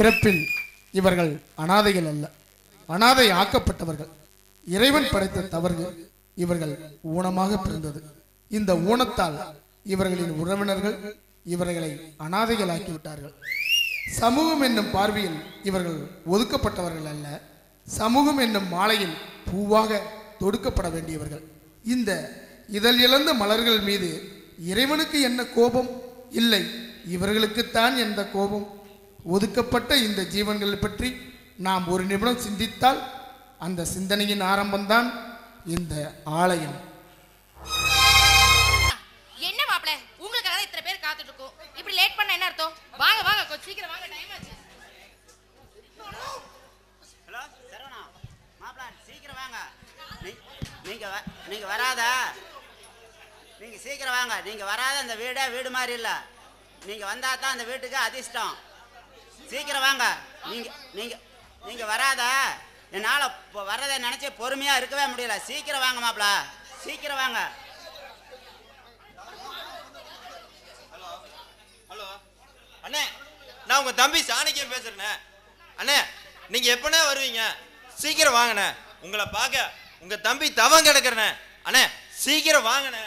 பிறப்பில் இவர்கள் அனாதைகள் அல்ல அனாதை ஆக்கப்பட்டவர்கள் இறைவன் படைத்த தவறு இவர்கள் ஊனமாக பிறந்தது இந்த ஊனத்தால் இவர்களின் உறவினர்கள் இவர்களை அனாதைகளாக்கி விட்டார்கள் சமூகம் என்னும் பார்வையில் இவர்கள் ஒதுக்கப்பட்டவர்கள் அல்ல சமூகம் என்னும் மாலையில் பூவாக தொடுக்கப்பட வேண்டியவர்கள் இந்த இதழ் இழந்த மலர்கள் மீது இறைவனுக்கு என்ன கோபம் இல்லை இவர்களுக்குத்தான் எந்த கோபம் ஒதுக்கப்பட்ட இந்த ஜீவன்கள் பற்றி நாம் ஒரு நிமிடம் சிந்தித்தால் அந்த சிந்தனையின் ஆரம்பம்தான் இந்த ஆலயம் என்ன மாப்பிள உங்களுக்காக தான் இத்தனை பேர் காத்துட்டு இருக்கோம் இப்படி லேட் பண்ண என்ன அர்த்தம் வாங்க வாங்க கொஞ்சம் சீக்கிரம் வாங்க டைம் ஆச்சு ஹலோ சரவணா மாப்பிள சீக்கிரம் வாங்க நீ- நீங்க வ- நீங்க வராத நீங்க சீக்கிரம் வாங்க நீங்க வராத அந்த வீடே வீடு மாதிரி இல்ல நீங்க வந்தா தான் அந்த வீட்டுக்கு அதிர்ஷ்டம் சீக்கிரம் வாங்க நீங்க நீங்க நீங்க வராத என்னால இப்போ வர்றதை நினைச்சு பொறுமையா இருக்கவே முடியல சீக்கிரம் வாங்க மாப்பிள சீக்கிரம் வாங்க ஹலோ அண்ணே நான் உங்க தம்பி சாணக்கியம் பேசுறேண்ணே அண்ணே நீங்க எப்பண்ணே வருவீங்க சீக்கிரம் வாங்கண்ணே உங்களை பார்க்க உங்க தம்பி தவம் கிடக்குறண்ணே அண்ணே சீக்கிரம் வாங்கண்ணே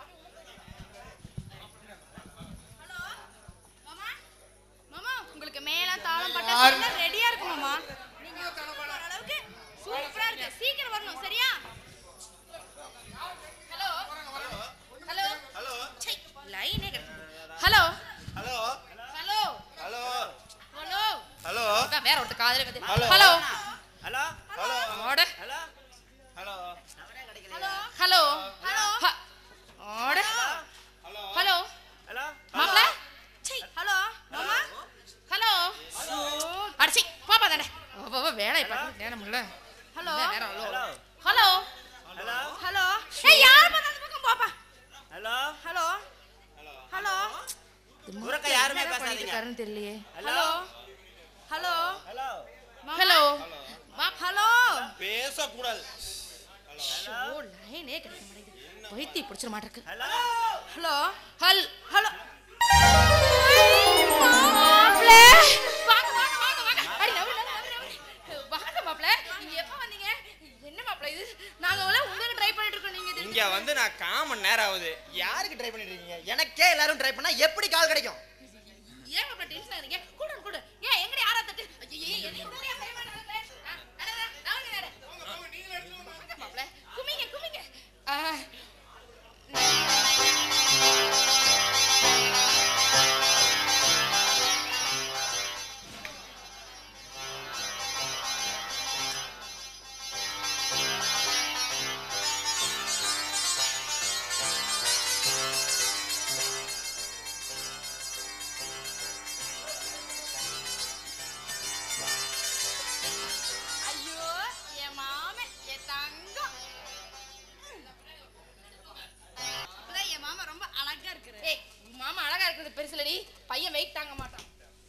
மாமா மாமா உங்களுக்கு மேல தாளம் யார்? பட்டா ரெடியா இருக்கு மாமா நீங்க வர அளவுக்கு சூப்பரா இருக்கு சீக்கிரம் வரணும் சரியா ஹலோ ஹலோ ஹலோ சை லைனே hello hello hello hello hello hello அதான் வேற ஒருத்தர் காதுல வந்து ஹலோ. ஹலோ ஹலோ ஹலோ ஓட hello hello hello hello hello ஓட ஹலோ ஹலோ ஹலோ மாப்ள சை ஹலோ மாமா ஹலோ அடிச்சி பாப்பா தானே பாப்பா வேலை பார்க்க நேரம் இல்ல ஹலோ நேரம் ஹலோ ஹலோ ஹலோ ஹலோ ஏய் யார் பார்த்தா அந்த பக்கம் பாப்பா ஹலோ ஹலோ ஹலோ குறுக்க யாருமே பேசாதீங்க கரண்ட் தெரியலையே hello hello hello hello hello பேசக்கூடாது ஓ லைனே கிடைக்க மாட்டேங்குது பைத்தியம் பிடிச்சிட மாட்டேருக்கு ஹலோ ஹலோ ஹல் ஹலோ மாப்ள வாங்க வாங்க வாங்க வாங்க அடி நவரு நவரு நவரு வாங்க மாப்ள நீங்க எப்ப வந்தீங்க என்ன மாப்ள இது நாங்க எல்லாம் உங்களுக்கு ட்ரை பண்ணிட்டு இருக்கோம் நீங்க இது இங்க வந்து நான் காமன் நேரம் ஆகுது யாருக்கு ட்ரை பண்ணிட்டு இருக்கீங்க எனக்கே எல்லாரும் ட்ரை பண்ணா எப்படி கால் கிடைக்கும் ஏன் மாப்ள டென்ஷன் ஆகுறீங்க கூட கூட ஏன் எங்கடி ஆறா தட்டு ஐயோ என்ன உடனே கை மாட்டாங்க நவருங்க நவரு வாங்க மாப்ள குமிங்க குமிங்க ஆ ஐயோ என் மாமன் என் தங்கம் இப்பதான் என் மாமா ரொம்ப அழகா இருக்கிறாரு ஏய் உன் மாமா அழகா இருக்கிறது பெருசுலடி பையன் வெயிட் தாங்க மாட்டான்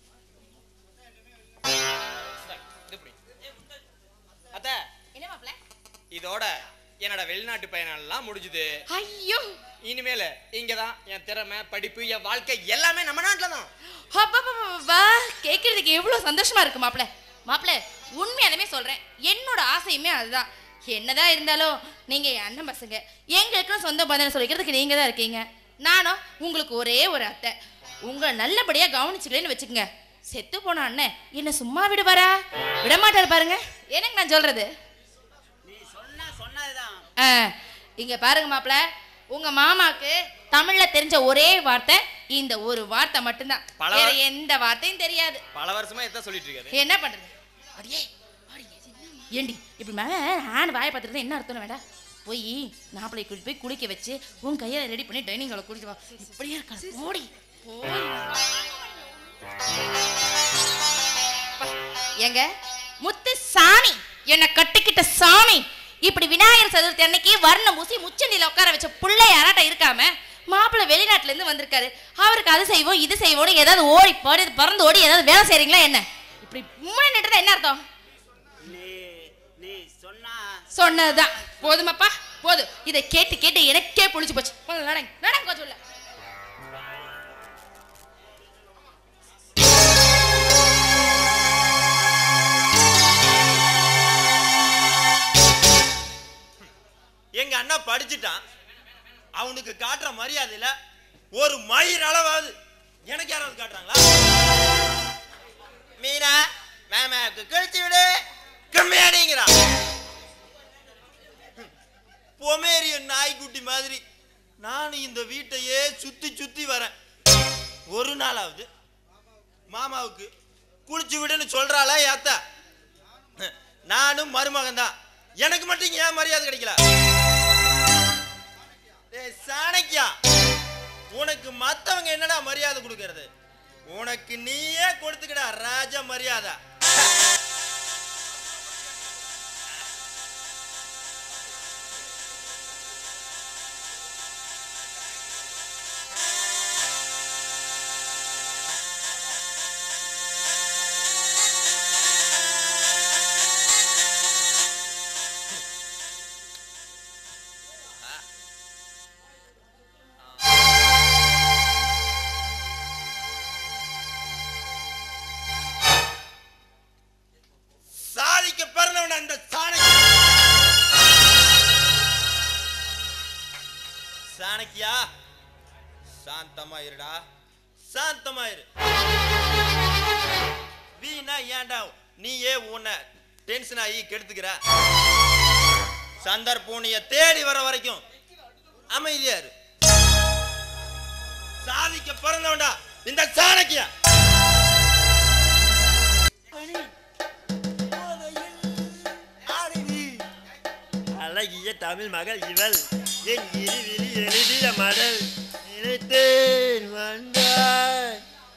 இது இப்படி. அத்தை என்ன மாப்ள இதோட என்னோட வெளிநாட்டு பயணம் எல்லாம் முடிஞ்சுது ஐயோ இனிமேல இங்கதான் என் திறமை படிப்பு என் வாழ்க்கை எல்லாமே நம்ம நாட்டுல தான் அப்பா கேட்கறதுக்கு எவ்வளவு சந்தோஷமா இருக்கு மாப்ள மாப்ள உண்மையாலுமே சொல்றேன் என்னோட ஆசையுமே அதுதான் என்னதான் இருந்தாலும் நீங்க என் அண்ணன் பசங்க எங்களுக்குன்னு சொந்த பந்தம் சொல்லிக்கிறதுக்கு நீங்க தான் இருக்கீங்க நானும் உங்களுக்கு ஒரே ஒரு அத்தை உங்களை நல்லபடியா கவனிச்சுக்கலன்னு வச்சுக்கோங்க செத்து போன அண்ணன் என்ன சும்மா விடுவாரா விட மாட்டாரு பாருங்க என்னங்க நான் சொல்றது நீ சொன்ன சொன்னதுதான் ஆ, இங்க பாருங்க மாப்ள உங்க மாமாக்கு தமிழ்ல தெரிஞ்ச ஒரே வார்த்தை இந்த ஒரு வார்த்தை மட்டும்தான் பல வேற வா- எந்த வார்த்தையும் தெரியாது பல வருஷமா எத்தான் சொல்லிட்டு இருக்காரு என்ன பண்றது அடியே அடியே, என்னம்மா? ஏண்டி இப்படி மேல ஹேண்ட் வாயை பார்த்துட்டு என்ன அர்த்தம் வேடா போய் நாப்பளை கூட்டி போய் குளிக்க வச்சு உன் கையை ரெடி பண்ணி டைனிங் ஹாலில் குளிச்சு வா இப்படியே இருக்கா போடி போடி ஏங்க முத்து சாமி என்னை கட்டிக்கிட்ட சாமி இப்படி விநாயகர் சதுர்த்தி அன்னைக்கு வர்ண மூசி முச்சண்டியில உட்கார வச்ச புள்ளை யாராட்ட இருக்காம மாப்பிள்ளை வெளிநாட்டுல இருந்து வந்திருக்காரு அவருக்கு அது செய்வோம் இது செய்வோம்னு ஏதாவது ஓடி பாடி பறந்து ஓடி ஏதாவது வேலை செய்றீங்களா என்ன இப்படி உண்மை நின்றதா என்ன அர்த்தம் நீ நீ சொன்னா சொன்னதுதான் போதுமாப்பா போதும் இதை கேட்டு கேட்டு எனக்கே புளிச்சு போச்சு போதும், நடங்க நடங்க கொஞ்சம் உள்ள. படிச்சுட்டான் அவனுக்கு காட்டுற மரியாதையில ஒரு மயிர் அளவாவது எனக்கு யாராவது காட்டுறாங்களா மீனா மேமாவுக்கு கழிச்சு விடு கம்மியாடிங்கிறான் பொமேரியன் நாய்க்குட்டி மாதிரி நானும் இந்த வீட்டையே சுத்தி சுத்தி வரேன் ஒரு நாளாவது மாமாவுக்கு குளிச்சு விடுன்னு சொல்றாளா ஏத்தா நானும் மருமகன் தான் எனக்கு மட்டும் இங்க ஏன் மரியாதை கிடைக்கல டேய் சாணக்கியா உனக்கு மத்தவங்க என்னடா மரியாதை கொடுக்கறது உனக்கு நீயே கொடுத்துக்கடா ராஜ மரியாதை சாதிக்க பிறந்தவன அந்த சாணக்கியா சாணக்கியா சாந்தமா இருடா சாந்தமா இரு வீணா ஏன்டா நீயே உன்னை டென்ஷன் ஆகி கெடுத்துக்கிற சந்தர்ப்பூனிய தேடி வர வரைக்கும் அமைதியா இரு சாதிக்க பிறந்தவன்டா இந்த சாணக்கியா அழகிய தமிழ் மகள் இவள் என் இருவிழி எழுதிய மடல் நினைத்தேன் வந்தாய்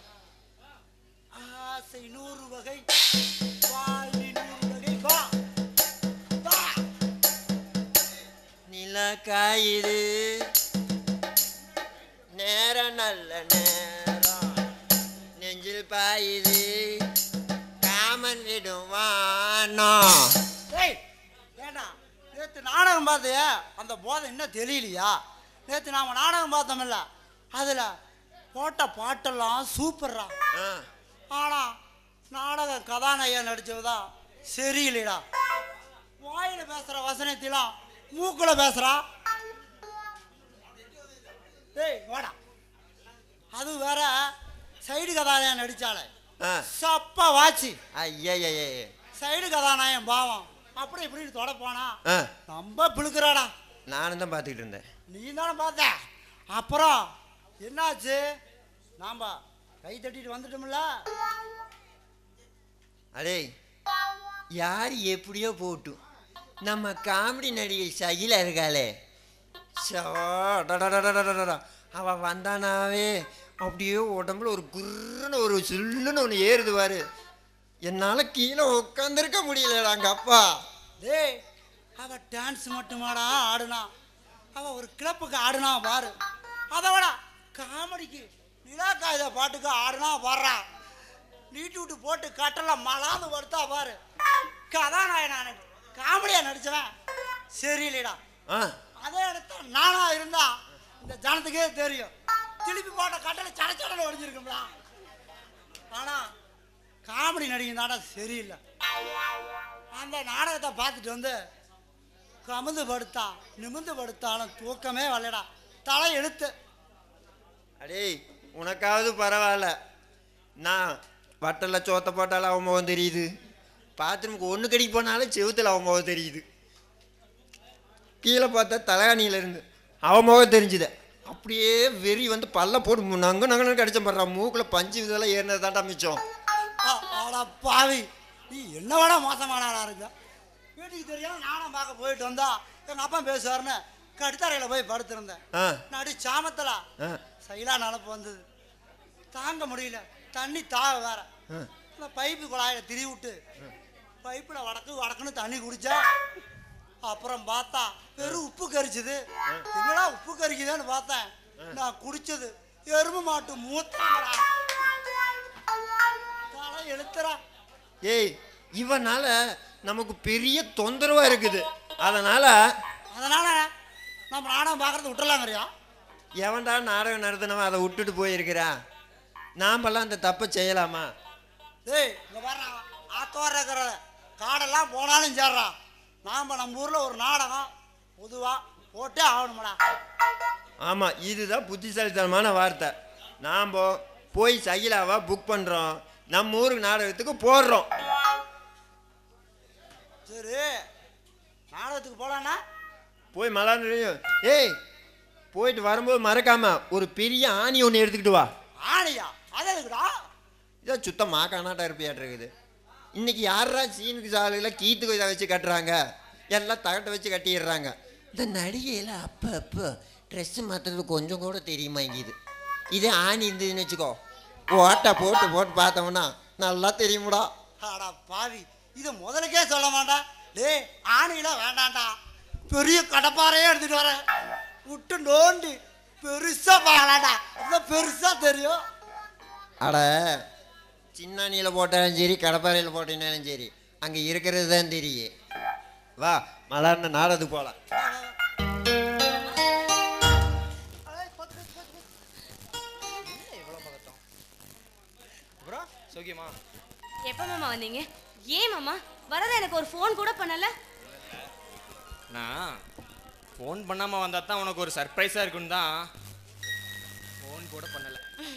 ஆசை நூறு வகை வாழ்வி நூறு வகை வா வா நிலா காயுது நேரம் நல்ல நேரம் நெஞ்சில் பாயுது காமன் விடுவானோ டேய் ஏண்டா நேற்று நாடகம் பார்த்தியா அந்த போதை இன்னும் தெரியலையா நேற்று நாம நாடகம் பார்த்தோம்ல அதில் போட்ட பாட்டெல்லாம் சூப்பர்ரா ஆ, ஆனா நாடக கதாநாயகன் நடிச்சவதா சரியில்லைடா வாயில பேசுற வசனத்திலாம் மூக்குல பேசுறா டேய் வாடா அது வேற சைடு கதாநாயகன் நடிச்சாலே ஆ. சப்பா வாச்சி ஐயையையே. சைடு கதாநாயகன் பாவம் அப்படி இப்படின்னு தொட போனா ஆ ரொம்ப பிழுக்கிறாடா நானும் தான் பார்த்துக்கிட்டு இருந்தேன் நீ தானே பார்த்த அப்புறம் என்னாச்சு நாம கை தட்டிட்டு வந்துட்டோம்ல அடே யார் எப்படியோ போட்டும் நம்ம காமெடி நடிகை சகிலா இருக்காளே சோ, டடடடடடடடா. அவ வந்தானாவே அப்படியே உடம்புல ஒரு குர்ன்னு ஒரு சில்லுன்னு ஒன்று ஏறுது பாரு என்னால் கீழே உட்காந்துருக்க முடியலடா அங்க அப்பா டேய் அவ டான்ஸ் மட்டுமாடா ஆடுனா அவ ஒரு கிளப்புக்கு ஆடுனா பாரு அதை விட காமெடிக்கு நிலாக்காயுத பாட்டுக்கு ஆடுனா வர்றா நீட்டு விட்டு போட்டு கட்டல மலாந்து படுத்தா பாரு கதாநாயகன் காமெடியா நடிச்சவன் சரியில்லைடா ஆ அதே இடத்துல நானா இருந்தா இந்த ஜனத்துக்கே தெரியும் திருப்பி போட்ட கட்டளை சடச்சடன்னு ஒடிஞ்சிருக்கும்ல ஆனா காமெடி நடிகை தாடா சரியில்லை அந்த நாடகத்தை பார்த்துட்டு வந்து கமுந்து படுத்தான் நிமிந்து படுத்தாலும் தூக்கமே வரலடா தலை எழுத்து அடே உனக்காவது பரவாயில்ல நான் வட்டலில் சோத்த போட்டாலும் அவன் முகம் தெரியுது பாத்ரூமுக்கு ஒன்று கடிக்கு போனாலும் செவுத்தில் அவன் முகம் தெரியுது கீழே பார்த்தா தலகாணியில இருந்து அவன் முகம் தெரிஞ்சுது அப்படியே வெறி வந்து பல்ல போட்டு நங்கு நங்கு கடிச்ச போடுறான் மூக்கில் பஞ்சு இதெல்லாம் ஏறினது தாண்டா மிச்சம் ஆ- ஆடா பாவி நீ என்ன வேணா மோசமானாடா இருக்க வீட்டுக்கு தெரியாம நானும் பார்க்க போயிட்டு வந்தா எங்க அப்பா பேசுவாருன்னு கடுத்தறையில் போய் படுத்திருந்தேன் ஆ நடு சாமத்தில் ஆ சைலா நினப்பு வந்தது தாங்க முடியல தண்ணி தாக வேற ஆ. இந்த பைப்பு குழாயில திரி விட்டு பைப்பில் வடக்கு வடக்குன்னு தண்ணி குடிச்சா அப்புறம் பார்த்தா வெறும் உப்பு கரிச்சுது என்னடா உப்பு கரிக்குதுன்னு பார்த்தேன் நான் குடிச்சது எருமை மாட்டு மூத்தா தலை எழுத்துறா ஏய் இவனால நமக்கு பெரிய தொந்தரவா இருக்குது அதனால அதனால நம்ம நாடகம் பார்க்கறது விட்டுலாங்கறியா எவன்டா நாடகம் நடத்தினவன் அதை விட்டுட்டு போயிருக்கிறா நாமெல்லாம் அந்த தப்பை செய்யலாமா டேய் இங்க வர்றான் ஆத்தோர இருக்கிற காடெல்லாம் போனாலும் சேர்றான் நாம் நம்ம ஊரில் ஒரு நாடகம் பொதுவாக போட்டே ஆகணுமாடா ஆமாம் இதுதான் புத்திசாலித்தனமான வார்த்தை நாம் போய் சகிலாவா புக் பண்ணுறோம் நம்ம ஊருக்கு நாடகத்துக்கு போடுறோம் சரி நாடகத்துக்கு போலான்னா போய் மலாண்டு ஏய் போயிட்டு வரும்போது மறக்காம ஒரு பெரிய ஆணி ஒன்று எடுத்துக்கிட்டு வா ஆணையா அது எதுக்குடா இதோ சுத்தம் மாக்கானாட்டா இருப்பியாட்டு இருக்குது இன்னைக்கு யாரா சீனுக்கு சாலையில் கீத்துக்கு இதை வச்சு கட்டுறாங்க எல்லாம் தகட்டை வச்சு கட்டிடுறாங்க இந்த நடிகையில் அப்போ அப்போ ட்ரெஸ்ஸு மாற்றுறது கொஞ்சம் கூட தெரியுமாங்கிது இதே ஆணி இருந்ததுன்னு வச்சுக்கோ ஓட்டை போட்டு போட்டு பார்த்தோம்னா நல்லா தெரியுமுடா அடா பாவி இதை முதலுக்கே சொல்ல மாட்டான் டேய் ஆணையெல்லாம் வேண்டாம்டா பெரிய கடப்பாறையே எடுத்துட்டு வரேன் விட்டு நோண்டி பெருசா பார்க்கலாம்டா அதான் பெருசா தெரியும் அட சின்னாணியில் போட்டாலும் சரி கடப்பாறையில் போட்டினாலும் சரி அங்கே இருக்கிறது தான் தெரியும் வா மலர்ன நாடகத்துக்கு போகலாம் அப்புறம் சௌக்கியமா எப்போ மாமா வந்தீங்க ஏன் மாமா வரத எனக்கு ஒரு ஃபோன் கூட பண்ணல நான் ஃபோன் பண்ணாமல் வந்தால் தான் உனக்கு ஒரு சர்ப்ரைஸாக இருக்குன்னு தான் ஃபோன் கூட பண்ணலை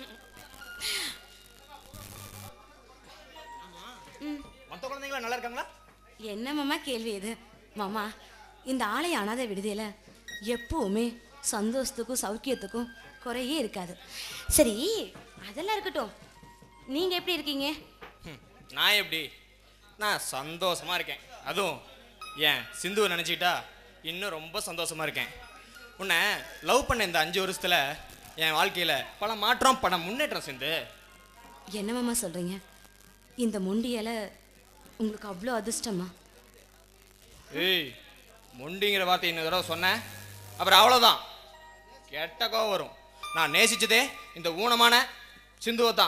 மற்ற குழந்தைங்களா நல்லா இருக்காங்களா என்ன மாமா கேள்வி இது மாமா இந்த ஆலய அனாதை விடுதியில எப்பவுமே சந்தோஷத்துக்கும் சௌக்கியத்துக்கும் குறையே இருக்காது சரி அதெல்லாம் இருக்கட்டும் நீங்க எப்படி இருக்கீங்க ஹம், நான் எப்படி நான் சந்தோஷமா இருக்கேன் அதுவும் ஏன் சிந்துவை நினச்சிக்கிட்டா இன்னும் ரொம்ப சந்தோஷமா இருக்கேன் உன்னை லவ் பண்ண இந்த அஞ்சு வருஷத்துல என் வாழ்க்கையில் பல மாற்றம் பல முன்னேற்றம் சிந்து என்ன மாமா சொல்றீங்க இந்த முண்டியல உங்களுக்கு அவ்வளோ அதிர்ஷ்டமா ஏய் முண்டிங்கிற வார்த்தை இன்னொரு தடவை சொன்னேன் அப்புறம் அவ்வளோதான் கெட்ட கோவம் வரும் நான் நேசிச்சதே இந்த ஊனமான சிந்துவை தான்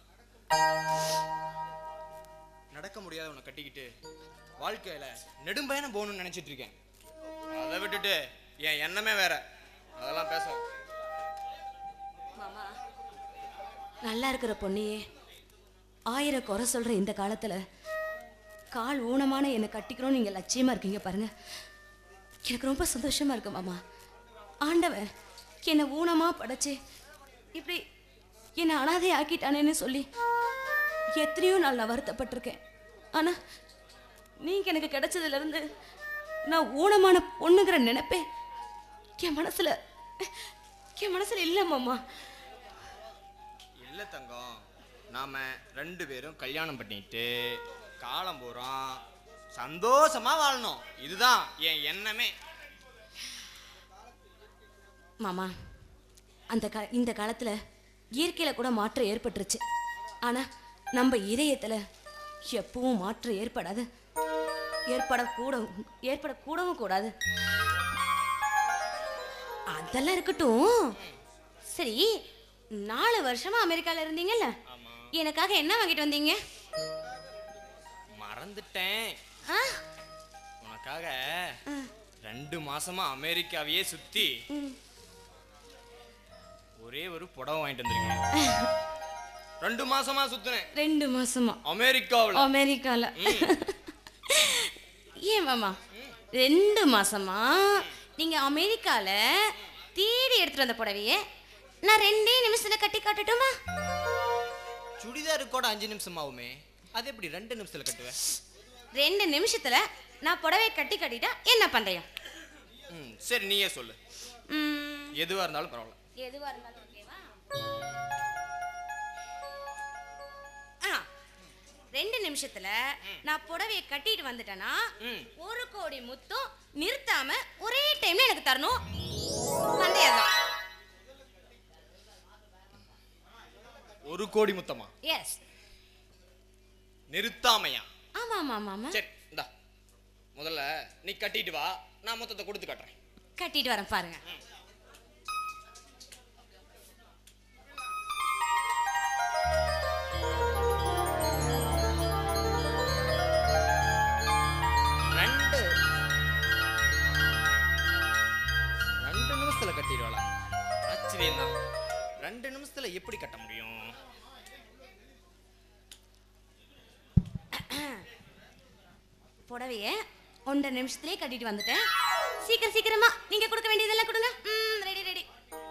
நடக்க முடியாத உன்னை கட்டிக்கிட்டு வாழ்க்கையில நெடும்பயணம் போகணும்னு நினைச்சிட்டு இருக்கேன் அதை விட்டுட்டு என் எண்ணமே வேற அதெல்லாம் பேச மாமா நல்லா இருக்கிற பொண்ணையே ஆயிரம் குறை சொல்ற இந்த காலத்துல கால் ஊனமான என்னை கட்டிக்கிறோம் நீங்க லட்சியமா இருக்கீங்க பாருங்க எனக்கு ரொம்ப சந்தோஷமா இருக்கு மாமா ஆண்டவன் என்னை ஊனமா படைச்சு இப்படி என்னை அனாதை ஆக்கிட்டானேன்னு சொல்லி எத்தனையோ நாள் நான் வருத்தப்பட்டிருக்கேன் ஆனா நீங்க எனக்கு கிடைச்சதுல இருந்து நான் ஊனமான பொண்ணுங்கிற நினைப்பே என் மனசுல என் மனசுல இல்ல மாமா இல்லை தங்கம் நாம ரெண்டு பேரும் கல்யாணம் பண்ணிட்டு காலம் போகிறோம் சந்தோஷமா வாழணும் இதுதான் என் எண்ணமே மாமா அந்த கா இந்த காலத்துல இயற்கையில கூட மாற்றம் ஏற்பட்டுருச்சு ஆனா நம்ம இதயத்துல எப்பவும் மாற்றம் ஏற்படாது ஏற்படக்கூட ஏற்படக்கூடவும் கூடாது அதெல்லாம் இருக்கட்டும் சரி நாலு வருஷமா அமெரிக்கால இருந்தீங்கல்ல எனக்காக என்ன வாங்கிட்டு வந்தீங்க மறந்துட்டேன் ஆ உனக்காக ரெண்டு மாசமா அமெரிக்காவையே சுத்தி ஒரே ஒரு புடவை வாங்கிட்டு வந்திருக்கேன் ரெண்டு மாசமா சுத்தினேன் ரெண்டு மாசமா அமெரிக்காவில் அமெரிக்கால ஏன் மாமா ரெண்டு மாசமா நீங்க அமெரிக்கால தேடி எடுத்துட்டு வந்த புடவைய நான் ரெண்டே நிமிஷத்துல கட்டி காட்டட்டுமா சுடிதாரு கூட அஞ்சு நிமிஷம் ஆகுமே அது எப்படி ரெண்டு நிமிஷத்துல கட்டுவேன் ரெண்டு நிமிஷத்துல நான் புடவைய கட்டி கட்டிட்டா என்ன பண்றீங்க ம் சரி நீயே சொல்லு ம், எதுவா இருந்தாலும் பரவாயில்ல எதுவா இருந்தாலும் ஓகேவா ஆ ரெண்டு நிமிஷத்துல நான் புடவைய கட்டிட்டு வந்துட்டேன்னா ம். ஒரு கோடி முத்தம் நிறுத்தாம ஒரே டைம்ல எனக்கு தரணும் சந்தேகம் ஒரு கோடி முத்தமா எஸ் நிறுத்தாமையா ஆமா ஆமா ஆமா ஆமா சரி இந்தா முதல்ல நீ கட்டிட்டு வா நான் மொத்தத்தை கொடுத்து காட்டுறேன் கட்டிட்டு வரேன் பாருங்க ரெண்டு ரெண்டு நிமிஷத்துல கட்டிடுவாளா ஆச்சரியம் தான் ரெண்டு நிமிஷத்துல எப்படி கட்ட முடியும் புடவைய ஒன்றரை நிமிஷத்துலயே கட்டிட்டு வந்துட்டேன் சீக்கிரம் சீக்கிரமா நீங்க கொடுக்க வேண்டியதெல்லாம் கொடுங்க ம் ரெடி ரெடி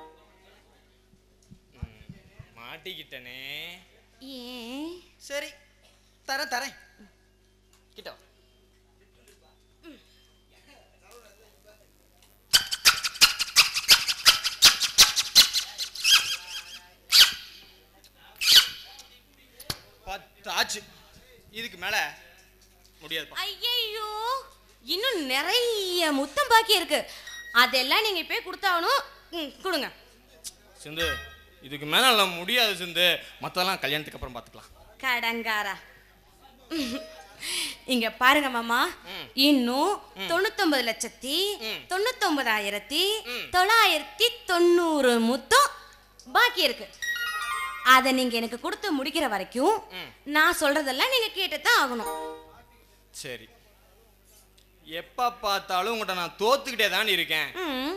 மாட்டிக்கிட்டனே ஏன் சரி தரேன் தரேன் கிட்ட வா. பத்து ஆச்சு இதுக்கு மேல முடியாதுப்பா ஐயையோ இன்னும் நிறைய முத்தம் பாக்கி இருக்கு அதெல்லாம் நீங்க இப்பயே கொடுத்தாகணும் ம் கொடுங்க சிந்து இதுக்கு மேல எல்லாம் முடியாது சிந்து மத்ததெல்லாம் கல்யாணத்துக்கு அப்புறம் பார்த்துக்கலாம் கடங்காரா இங்க பாருங்க மாமா ம். இன்னும் தொண்ணூத்தொன்பது லட்சத்தி ம். தொண்ணூத்தொன்பதாயிரத்தி ம். தொள்ளாயிரத்தி தொண்ணூறு முத்தம் பாக்கி இருக்கு அதை நீங்க எனக்கு கொடுத்து முடிக்கிற வரைக்கும் ம். நான் சொல்றதெல்லாம் நீங்க கேட்டுத்தான் ஆகணும் சரி எப்ப பார்த்தாலும் உங்கள்கிட்ட நான் தோத்துக்கிட்டே தான் இருக்கேன் ம்.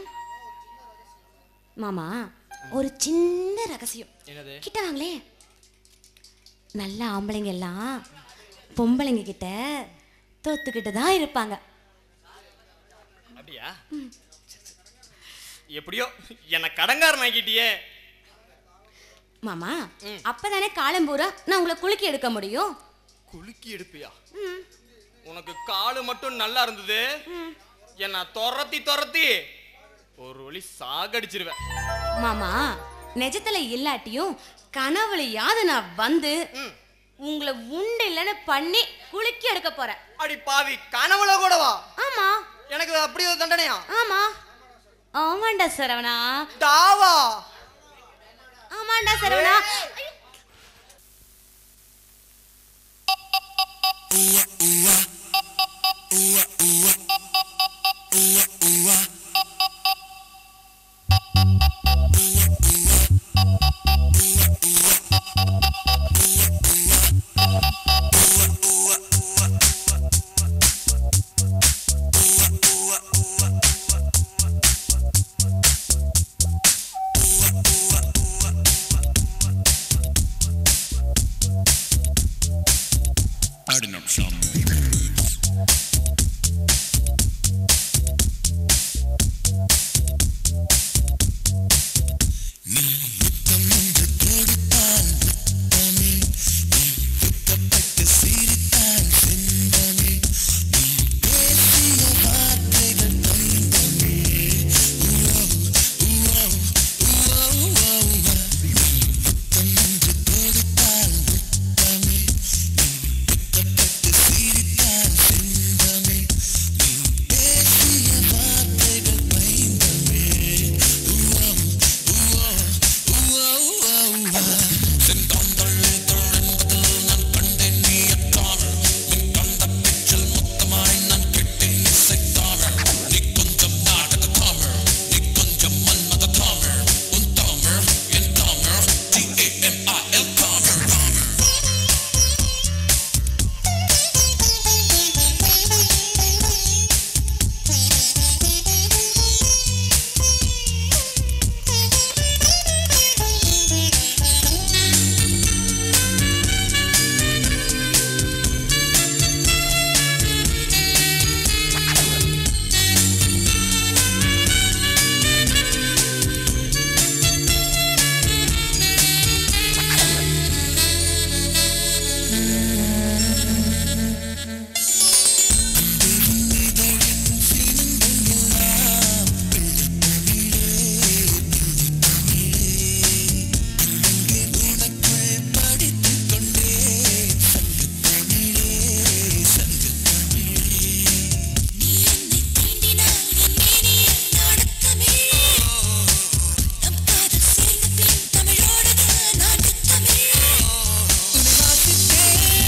மாமா ஒரு சின்ன ரகசியம் என்னது கிட்ட வாங்களே நல்ல ஆம்பளைங்க எல்லாம் பொம்பளைங்க கிட்ட தோத்துக்கிட்டு தான் இருப்பாங்க அப்படியா சரி, சரி. எப்படியோ என்னை கடங்காரன் ஆக்கிட்டியே மாமா ம். அப்பதானே காலம்பூரா நான் உங்களை குலுக்கி எடுக்க முடியும் குலுக்கி எடுப்பியா உனக்கு காலு மட்டும் நல்லா இருந்தது என்ன துரத்தி துரத்தி ஒரு வழி சாகடிச்சிருவேன் மாமா நிஜத்துல இல்லாட்டியும் கனவுலையாவது நான் வந்து ம். உங்களை உண்டு இல்லைன்னு பண்ணி குலுக்கி எடுக்க போறேன் அடி பாவி கனவுல கூட வா ஆமா எனக்கு அப்படி ஒரு தண்டனையா ஆமா ஆமாண்டா சரவணா தாவா ஆமாண்டா சரவணா ஐயோ. Starting up some. தமிழோடது நாட்டுத்தமிழ்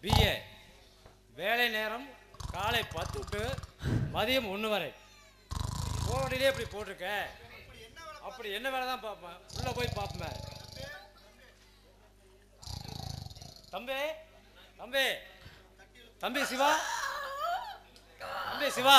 பிஏ வேலை நேரம் காலை பத்து டு மதியம் ஒன்று வரை போர்டிலே இப்படி போட்டிருக்க அப்படி என்ன வேலை தான் பார்ப்பேன் உள்ளே போய் பார்ப்பேன் தம்பி தம்பி தம்பி சிவா தம்பி சிவா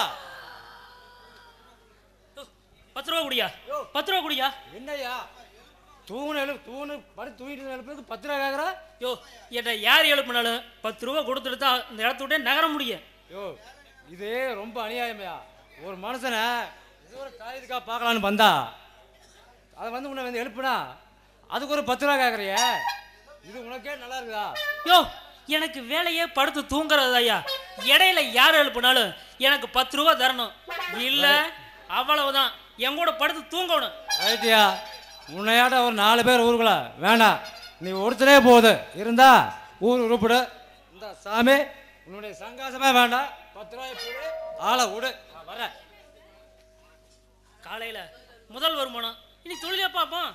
பத்து ரூபா குடியா பத்து ரூபா குடியா என்னய்யா தூணு எழு தூணு படி தூங்கிட்டு எழுப்புறதுக்கு பத்து ரூபா கேட்குறா யோ என்னை யார் எழுப்பினாலும் பத்து ரூபா கொடுத்துட்டு தான் இந்த இடத்த விட்டே நகர முடியும் யோ இது ரொம்ப அநியாயமையா ஒரு மனுஷனை ஏதோ ஒரு காரியத்துக்காக பார்க்கலான்னு வந்தா அதை வந்து உன்னை வந்து எழுப்புனா அதுக்கு ஒரு பத்து ரூபா கேட்குறிய இது உனக்கே நல்லா இருக்குதா யோ எனக்கு வேலையே படுத்து தூங்குறது ஐயா இடையில யார் எழுப்பினாலும் எனக்கு பத்து ரூபா தரணும் இல்ல அவ்வளவுதான் என் கூட படுத்து தூங்கணும் ரைட்டியா உன்னையாட்ட ஒரு நாலு பேர் ஊருக்குள்ள வேண்டாம் நீ ஒருத்தனே போகுது இருந்தா ஊர் உருப்பிடு இந்த சாமி உன்னுடைய சங்காசமே வேண்டாம் பத்து ரூபாய் போடு ஆளை விடு நான் வரேன் காலையில முதல் வருமானம் இனி தொழிலே பார்ப்போம்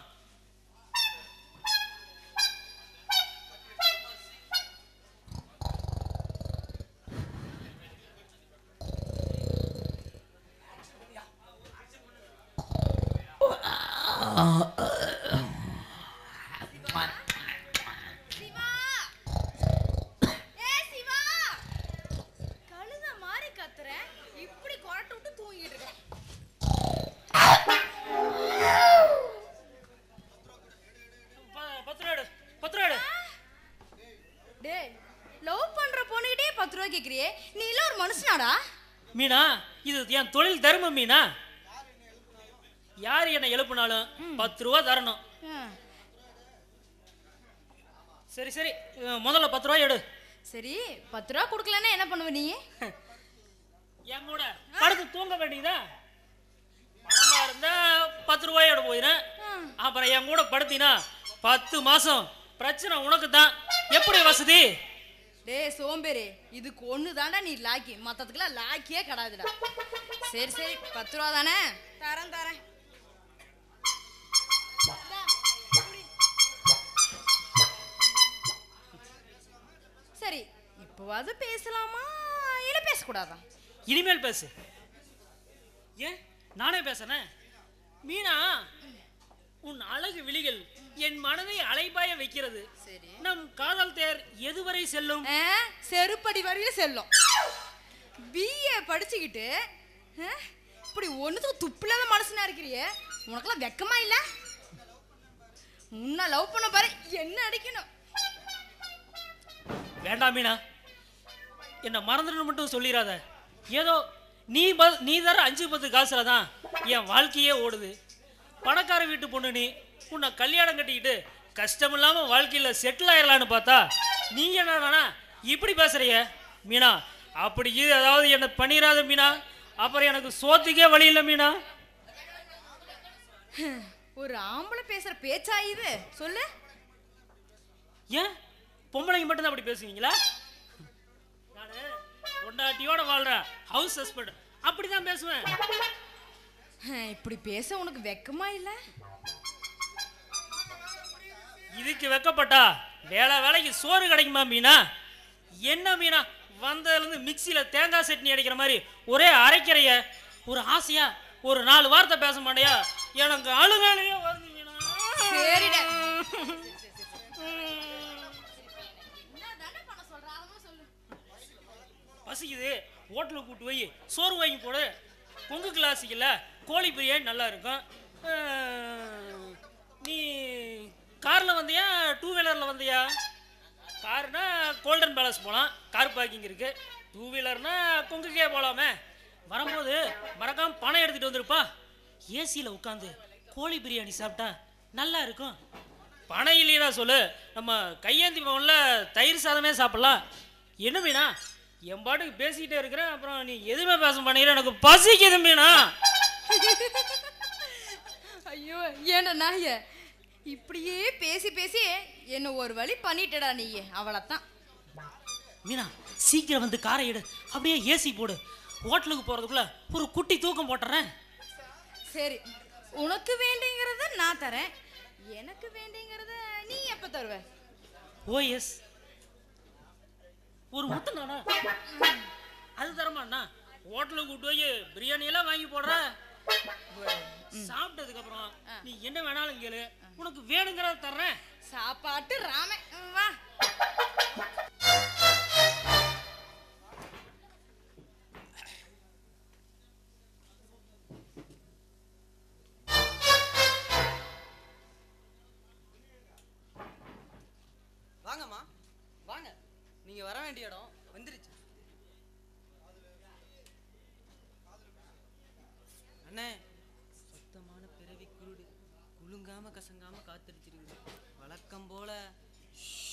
சிவா ஏ சிவா கழுத மாதிரி கத்துற இப்படி கொரட்டை விட்டு தூங்கிட்டு இருக்க ப- பத்து ரூபா எடு பத்து ரூபா எடு டேய் லவ் பண்ற பொண்ணுகிட்டே பத்து ரூபா கேக்குறியே நீ எல்லாம் ஒரு மனுஷனாடா மீனா இது என் தொழில் தர்மம் மீனா யார் என்னை எழுப்பினாலும் பத்து ரூபா தரணும் சரி சரி அஹ் முதல்ல பத்து ரூபாய் எடு சரி பத்து ரூபா கொடுக்கலன்னா என்ன பண்ணுவ நீ என் கூட படுத்து தூங்க வேண்டியதா பணமா இருந்தா பத்து ரூபாயோட போயிடும் அப்புறம் என் கூட படுத்தினா பத்து மாசம் பிரச்சனை உனக்கு தான் எப்படி வசதி டேய் சோம்பேறி இதுக்கு ஒன்று தாண்டா நீ லாக்கி மற்றதுக்கெல்லாம் லாக்கியே கிடாதுடா சரி சரி பத்து ரூபா தானே தரேன் தரேன் இந்தா, குடி. சரி இப்போவாது பேசலாமா இல்லை பேசக்கூடாதா இனிமேல் பேசு ஏன் நானே பேசுறேன் மீனா உன் அழகு விழிகள் என் மனதை அலைபாய வைக்கிறது சரி நம் காதல் தேர் எதுவரை செல்லும் ஆ, செருப்படி வரையில செல்லும் பிஏ படிச்சுக்கிட்டு ஆ, இப்படி ஒன்றுத்துக்கு துப்பில்லாத மனசுனா இருக்கிறியே உனக்கெல்லாம் வெக்கமா இல்ல முன்ன லவ் பண்ண பாரு என்ன அடிக்கணும் வேண்டாம் மீனா என்னை மறந்துடணும் மட்டும் சொல்லிடாத ஏதோ நீ ப நீ தர அஞ்சு பத்து காசுல தான் என் வாழ்க்கையே ஓடுது பணக்கார வீட்டு பொண்ணு நீ உன்னை கல்யாணம் கட்டிக்கிட்டு கஷ்டம் இல்லாம வாழ்க்கையில செட்டில் ஆயிடலான்னு பார்த்தா நீ என்னடானா இப்படி பேசுறிய மீனா அப்படி இது ஏதாவது என்ன பண்ணிடாத மீனா அப்புறம் எனக்கு சோத்துக்கே வழி இல்லை மீனா ஒரு ஆம்பளை பேசுற பேச்சா இது சொல்லு ஏன் பொம்பளைங்க மட்டும்தான் அப்படி பேசுவீங்களா நான் பொண்டாட்டியோட வாழ்றேன் ஹவுஸ் ஹஸ்பண்ட் அப்படிதான் பேசுவேன் இப்படி பேச உனக்கு வெக்கமா இல்ல இதுக்கு வெக்கப்பட்டா வேலை வேலைக்கு சோறு கிடைக்குமா மீனா என்ன மீனா வந்ததுலேருந்து மிக்சியில் தேங்காய் சட்னி அடிக்கிற மாதிரி ஒரே அரைக்கிறைய ஒரு ஆசையா ஒரு நாலு வார்த்தை பேச மாட்டியா எனக்கு அழுகாலையே வருது மீனா சரிடா பசிக்குது ஹோட்டலுக்கு கூட்டு போய் சோறு வாங்கி போடு பொங்கு கிளாஸுக்குல்ல கோழி பிரியாணி நல்லா இருக்கும் அஹ், நீ காரில் வந்தியா டூ வீலரில் வந்தியா கார்னா கோல்டன் பேலஸ் போகலாம் கார் பார்க்கிங் இருக்கு டூ வீலர்னா கொங்குக்கே போகலாமே வரும்போது மறக்காம பணம் எடுத்துகிட்டு வந்துருப்பா ஏசியில் உட்காந்து கோழி பிரியாணி சாப்பிட்டா நல்லா இருக்கும் பணம் இல்லையா சொல்லு நம்ம கையேந்தி பவனில் தயிர் சாதமே சாப்பிடலாம் என்ன மீனா என் பாட்டுக்கு பேசிக்கிட்டே இருக்கிறேன் அப்புறம் நீ எதுவுமே பேச மாட்டேங்கிற எனக்கு பசிக்குது மீனா ஐயோ ஏன்டா நாய இப்படியே பேசி பேசி என்ன ஒரு வழி பண்ணிட்டடா நீ அவ்வளோத்தான் மீனா சீக்கிரம் வந்து காரை எடு அப்படியே ஏசி போடு ஹோட்டலுக்கு போகிறதுக்குள்ள ஒரு குட்டி தூக்கம் போட்டுறேன் சரி உனக்கு வேண்டிங்கிறத நான் தரேன் எனக்கு வேண்டிங்கிறத நீ எப்போ தருவ ஓ எஸ் ஒரு முத்தம் தானே அது தரமா அண்ணா ஹோட்டலுக்கு கூட்டு போய் பிரியாணி எல்லாம் வாங்கி போடுற சாப்பிட்டதுக்கு அப்புறம் நீ என்ன வேணாலும் கேளு உனக்கு வேணுங்கிறத தர்றேன் சாப்பாட்டு ராம வா வாங்கம்மா வாங்க நீங்க வர வேண்டிய இடம் வந்துருச்சு அண்ணே சுத்தமான பிறவி குருடு குலுங்காம கசங்காம காத்தடிச்சிருக்குது வழக்கம் போல